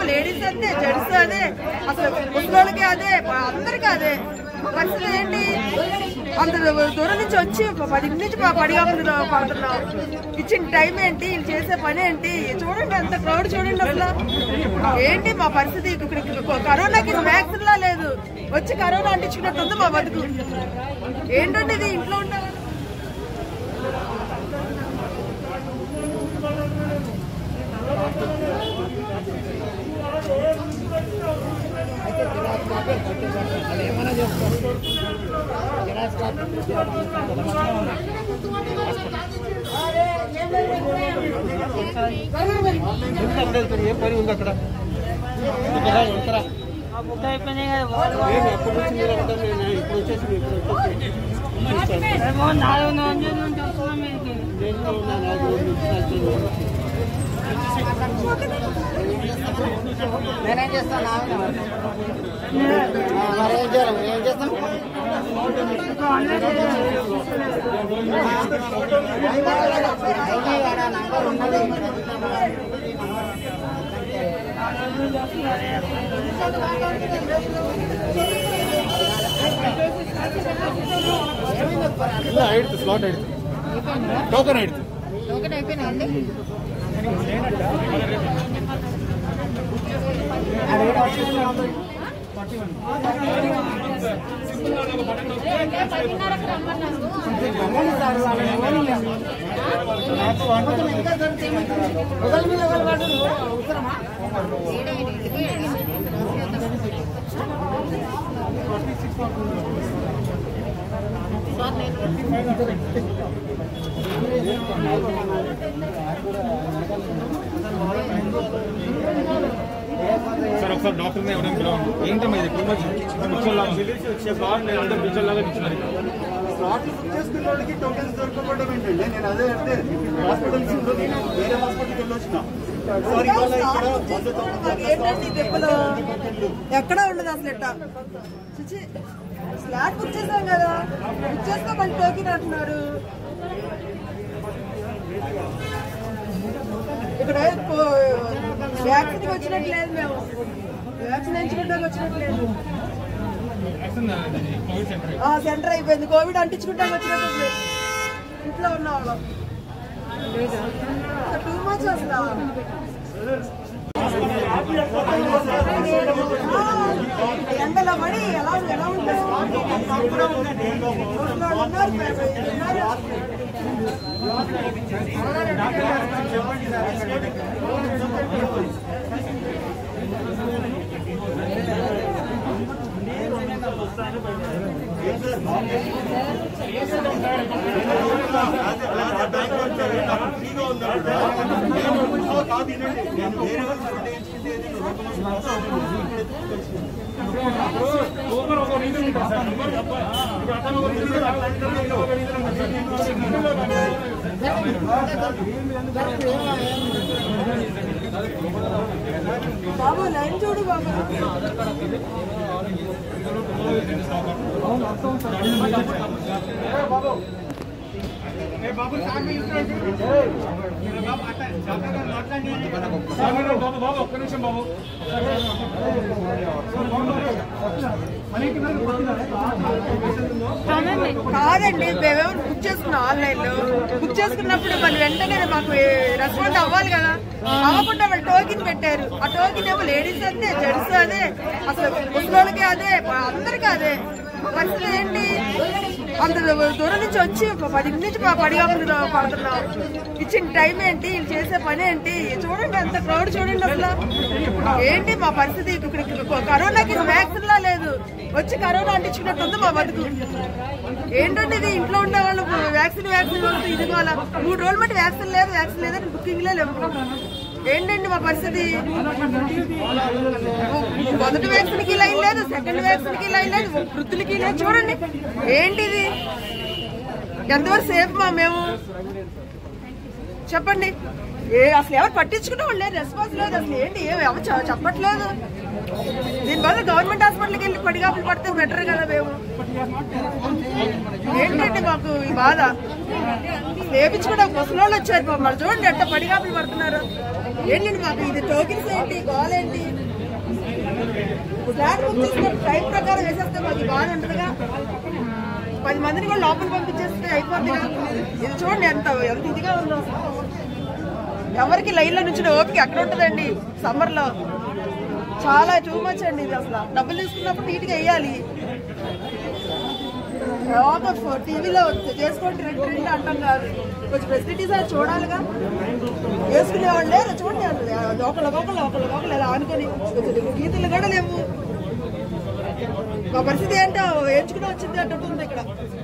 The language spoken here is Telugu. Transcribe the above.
లేడీస్ అంతే జెంట్స్ అదే అసలు ముసలోళ్ళకి అదే అందరికీ అదే పరిస్థితి ఏంటి అంత దూరం నుంచి వచ్చి పది నుంచి మా పడిగాపులు పడుతున్నాం ఇచ్చిన టైం ఏంటి వీళ్ళు చేసే పని ఏంటి చూడండి అంత క్రౌడ్ చూడండి అసలు ఏంటి మా పరిస్థితి ఇక్కడ ఇక్కడ కరోనాకి వ్యాక్సిన్ లా లేదు వచ్చి కరోనా అంటించుకున్నట్టుంది మా బతుకు ఏంటంటే ఇది ఇంట్లో ఉండాలి ఏం పని ఉంది అక్కడ ఇక్కడ ఇక్కడ అయిపోయినాయి కదా ఏం ఎప్పటి నుంచి మీరు ఉంటారు? నేను ఇప్పుడు వచ్చేసి ఇప్పుడు వచ్చేసి చూస్తాను. ఏమో నాలుగు రోజుల నుంచి వస్తున్నాం మీదకి నేను ఉన్నా, నాకు రెండు నిమిషాలు తెలియదు. నేనేం చేస్తాను మరి ఏం చేయాలి ఏం చేస్తాం నంబర్ ఉన్నది ಇಲ್ಲ ಆಯ್ತು ಸ್ಲಾಟ್ ಆಯ್ತು ಟೋಕನ್ ಆಯ್ತು టోకెన్ అయిపోయినాయండి సార్ ఒకసారి డాక్టర్ ఎవరైనా పిలవండి ఏంటమ్మా ఇది టూ మచ్ పిచ్చర్లాగా నేను అందరూ పిచ్చర్లాగా నిల్చున్నారు ఇక్కడ. స్లాట్లు బుక్ చేసుకున్న వాళ్ళకి టోకెన్స్ దొరకకపోవడం ఏంటండి నేను అదే అంటే హాస్పిటల్స్ ఉండదు వేరే హాస్పిటల్కి వెళ్ళొచ్చిన సార్ ఇవాళ ఇక్కడ వంద తొమ్మిది ఏంటండి ఈ దెబ్బలు ఎక్కడ ఉండదు అసలు ఇట్ట చిచి స్లాట్ బుక్ చేసాం కదా బుక్ చేసుకో మళ్ళీ టోకెన్ అంటున్నారు ఇక్కడ వ్యాక్సిన్ వచ్చినట్టు లేదు మేము వ్యాక్సిన్ ఎంచుకుంటానికి వచ్చినట్టు లేదు యాక్షన్ అది కోవిడ్ సెంటర్ ఆ, సెంటర్ అయిపోయింది కోవిడ్ అంటించుకుంటానికి వచ్చినట్టు ఉంది. ఇంట్లో ఉన్న వాళ్ళం టూ మచ్ అసలు ఎండలో పడి ఎలా ఎలా ఉంటారు ఓపెన్ ఒక రీజన్ ఉంటుంది సార్ ఇప్పుడు అతను ఒక రీజన్ ఒక బాబు లైన్ చూడు బాబు బాబు బాబు ఒక్క నిమిషం బాబు కాదండి మేమేమో బుక్ చేసుకున్నాం ఆన్లైన్ లో బుక్ చేసుకున్నప్పుడు మళ్ళీ వెంటనే మాకు రెస్పాండ్ అవ్వాలి కదా అవ్వకుండా వాళ్ళు టోకెన్ పెట్టారు ఆ టోకెన్ ఏమో లేడీస్ అంతే జెంట్స్ అదే అసలు ముసలోళ్ళకి అదే అందరికీ అదే పరిస్థితి ఏంటి అంత దూరం నుంచి వచ్చి పది నుంచి మా పడిగాపులు పడుతున్నాం ఇచ్చిన టైం ఏంటి వీళ్ళు చేసే పని ఏంటి చూడండి అంత క్రౌడ్ చూడండి అసలు ఏంటి మా పరిస్థితి ఇక్కడ ఇక్కడ కరోనాకి వ్యాక్సిన్ లా లేదు వచ్చి కరోనా అంటించుకున్నట్టుంది మా బతుకు ఏంటంటే ఇది ఇంట్లో ఉండే వాళ్ళు వ్యాక్సిన్ వ్యాక్సిన్ వస్తుంది ఇది వాళ్ళ మూడు రోజులు బట్టి వ్యాక్సిన్ లేదు వ్యాక్సిన్ లేదని బుకింగ్ లేవు ఏంటండి మా పరిస్థితి మొదటి వ్యాక్సిన్ కి లైన్ లేదు సెకండ్ వ్యాక్సిన్ కి లైన్ లేదు వృద్ధులకి లేదు చూడండి ఏంటిది ఎంతవరకు సేఫ్ మా మేము చెప్పండి ఏ అసలు ఎవరు పట్టించుకునే వాళ్ళు లేదు రెస్పాన్స్ లేదు అసలు ఏంటి ఏమి ఎవరు చె- చెప్పట్లేదు దీని బదులు గవర్నమెంట్ హాస్పిటల్కి వెళ్ళి పడిగాపులు పడితే బెటర్ కదా మేము ఏంటండి మాకు ఈ బాధ వేపించుకుంటే ముసలోళ్ళు వచ్చారు పాపం. మరి చూడండి ఎట్ట పడిగాపులు పడుతున్నారు ఏంటండి మాకు ఇది టోకెన్స్ ఏంటి గోల్ ఏంటి ఫ్లాట్ బుక్ చేసుకున్న టైం ప్రకారం వేసేస్తే మాకు బాగా ఉంటుందిగా పది మందిని కూడా లోపల పంపించేస్తే అయిపోతుందిగా ఇది చూడండి ఎంత ఎంత ఇదిగా ఉందో ఎవరికి లైన్లో నుంచి ఓపిక ఎక్కడ ఉంటుందండి సమ్మర్ లో చాలా టూ మచ్ అండి ఇది అసలు డబ్బులు తీసుకున్నప్పుడు నీట్గా వేయాలి టీవీలో చేసుకోండి రెండు రెండు అంటాం కాదు కొంచెం ఫెసిలిటీస్ అది చూడాలిగా వేసుకునే వాళ్ళు లేరు చూడండి అసలు ఒకళ్ళు ఒకళ్ళు ఒకళ్ళు ఒకళ్ళు ఇలా ఆనుకొని కొంచెం గీతలు కూడా లేవు మా పరిస్థితి ఏంటో ఎంచుకుని వచ్చింది అంటుంది ఇక్కడ